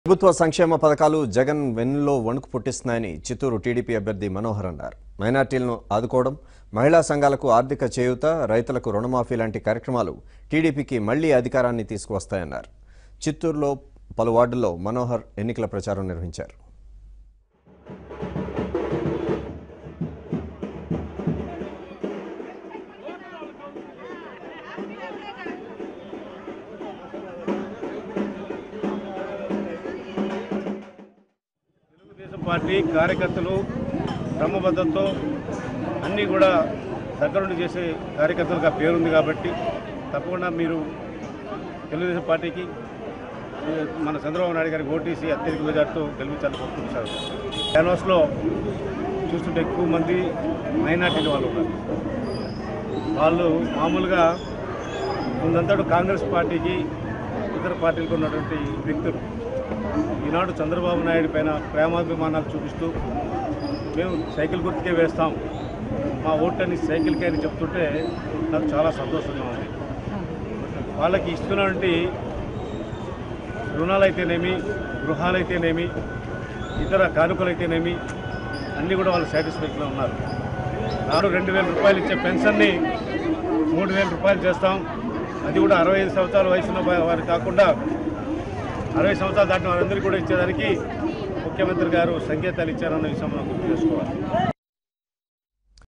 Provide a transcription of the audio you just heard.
ప్రభుత్వ సంక్షేమ పథకాలు జగన్ వెన్నులో వణుకు పుట్టిస్తున్నాయని చిత్తూరు టీడీపీ అభ్యర్థి మనోహర్ అన్నారు మైనార్టీలను ఆదుకోవడం మహిళా సంఘాలకు ఆర్థిక చేయూత రైతులకు రుణమాఫీ లాంటి కార్యక్రమాలు టీడీపీకి మళ్లీ అధికారాన్ని తీసుకువస్తాయన్నారు చిత్తూరులో పలు వార్డుల్లో మనోహర్ ఎన్నికల ప్రచారం నిర్వహించారు తెలుగుదేశం పార్టీ కార్యకర్తలు క్రమబద్ధంతో అన్నీ కూడా దగ్గరుండి చేసే కార్యకర్తలకు ఆ పేరుంది కాబట్టి తప్పకుండా మీరు తెలుగుదేశం పార్టీకి ఏ, మన చంద్రబాబు నాయుడు గారికి ఓటీసీ అత్యధిక మెజార్టీతో గెలిపించాలని కోరుకుంటున్నారు క్యాన్వాస్లో చూస్తుంటే ఎక్కువ మంది మైనార్టీ వాళ్ళు ఉన్నారు వాళ్ళు మామూలుగా ముందంతటి కాంగ్రెస్ పార్టీకి ఇతర పార్టీలకు ఉన్నటువంటి వ్యక్తులు ఈనాడు చంద్రబాబు నాయుడు పైన ప్రేమాభిమానాలు చూపిస్తూ మేము సైకిల్ గుర్తుకే వేస్తాం మా ఓట్లని సైకిల్కే అని చెప్తుంటే నాకు చాలా సంతోషంగా ఉంది వాళ్ళకి ఇస్తున్నటువంటి రుణాలైతేనేమి గృహాలైతేనేమి ఇతర కానుకలైతేనేమి అన్నీ కూడా వాళ్ళు సాటిస్ఫాక్షన్లో ఉన్నారు నాడు రెండు వేల రూపాయలు ఇచ్చే పెన్షన్ని మూడు వేల రూపాయలు చేస్తాం అది కూడా అరవై ఐదు సంవత్సరాల వయసున్న వారు కాకుండా అరవై సంవత్సరాలు దాటిన వారందరికీ కూడా ఇచ్చేదానికి ముఖ్యమంత్రి గారు సంకేతాలు ఇచ్చారన్న విషయం మనం గుర్తు చేసుకోవాలి